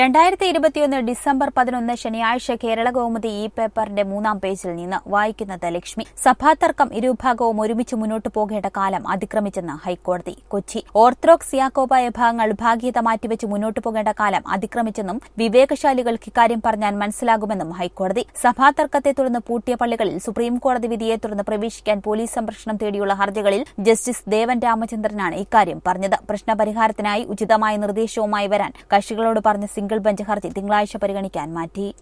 രണ്ടായിരത്തി ഇരുപത്തിയൊന്ന് ഡിസംബർ പതിനൊന്ന് ശനിയാഴ്ച കേരള കൗമുദി ഈ പേപ്പറിന്റെ മൂന്നാം പേജിൽ നിന്ന് വായിക്കുന്നത് ലക്ഷ്മി സഭാതർക്കം ഇരുവിഭാഗവും ഒരുമിച്ച് മുന്നോട്ടു പോകേണ്ട കാലം അതിക്രമിച്ചെന്ന് ഹൈക്കോടതി കൊച്ചി ഓർത്തഡോക്സ് യാക്കോബായ വിഭാഗങ്ങൾ വിഭാഗീയത മാറ്റിവെച്ച് മുന്നോട്ടു പോകേണ്ട കാലം അതിക്രമിച്ചെന്നും വിവേകശാലികൾക്ക് ഇക്കാര്യം പറഞ്ഞാൽ മനസ്സിലാകുമെന്നും ഹൈക്കോടതി സഭാതർക്കത്തെ തുടർന്ന് പൂട്ടിയ പള്ളികളിൽ സുപ്രീംകോടതി വിധിയെ തുടർന്ന് പ്രവേശിക്കാൻ പോലീസ് സംരക്ഷണം തേടിയുള്ള ഹർജികളിൽ ജസ്റ്റിസ് ദേവൻ രാമചന്ദ്രനാണ് ഇക്കാര്യം പറഞ്ഞത് പ്രശ്നപരിഹാരത്തിനായി ഉചിതമായ നിർദ്ദേശവുമായി വരാൻ കക്ഷികളോട് പറഞ്ഞ സിംഗിൾ ബെഞ്ച് ഹർജി തിങ്കളാഴ്ച പരിഗണിക്കാൻ മാറ്റി